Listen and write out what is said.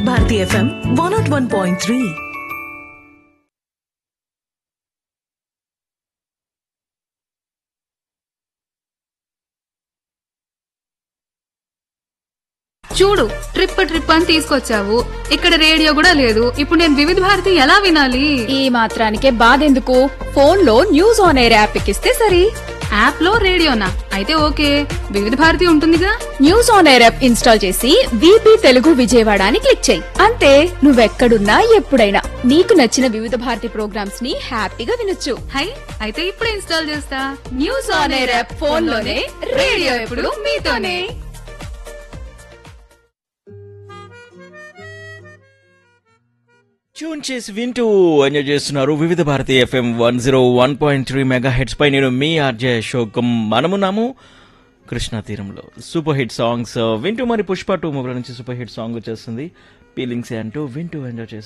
Vividh Bharati FM one nought one point three చూడు trip trip అని తీసుకొచ్చావు ఇక్కడ రేడియో కూడా లేదు ఇప్పుడు నేను వివిధ భారతి ఎలా వినాలి ఈ మాత్రానికే బాధెందుకు ఫోన్ లో న్యూస్ ఆన్ ఎయిర్ యాప్ ఎక్కిస్తే సరి యాప్ లో రేడియోనా అయితే ఓకే వివిధ భారతి ఉంటుందిగా news on air app install చేసి వీపీ తెలుగు విజయవాడ అని క్లిక్ చేయి అంతే నువ్వెక్కడున్నా ఎప్పుడైనా నీకు నచ్చిన వివిధ భారతి ప్రోగ్రామ్స్ ని హ్యాపీగా వినొచ్చు హై అయితే ఇప్పుడే ఇన్స్టాల్ చేస్తా news on air app phone లోనే రేడియో ఎప్పుడు మీతోనే ట్యూన్ చేసి వింటూ ఎంజాయ్ చేస్తున్నారు Vividh Bharati FM one zero one point three megahertz పై నేను మీ ఆర్జే అశోకం మనమున్నాము కృష్ణా తీరంలో సూపర్ హిట్ సాంగ్స్ వింటూ మరి పుష్ప టూ మూవీ నుంచి సూపర్ హిట్ సాంగ్ వచ్చేస్తుంది ఫీలింగ్స్ అంటూ వింటూ ఎంజాయ్ చేస్తున్నారు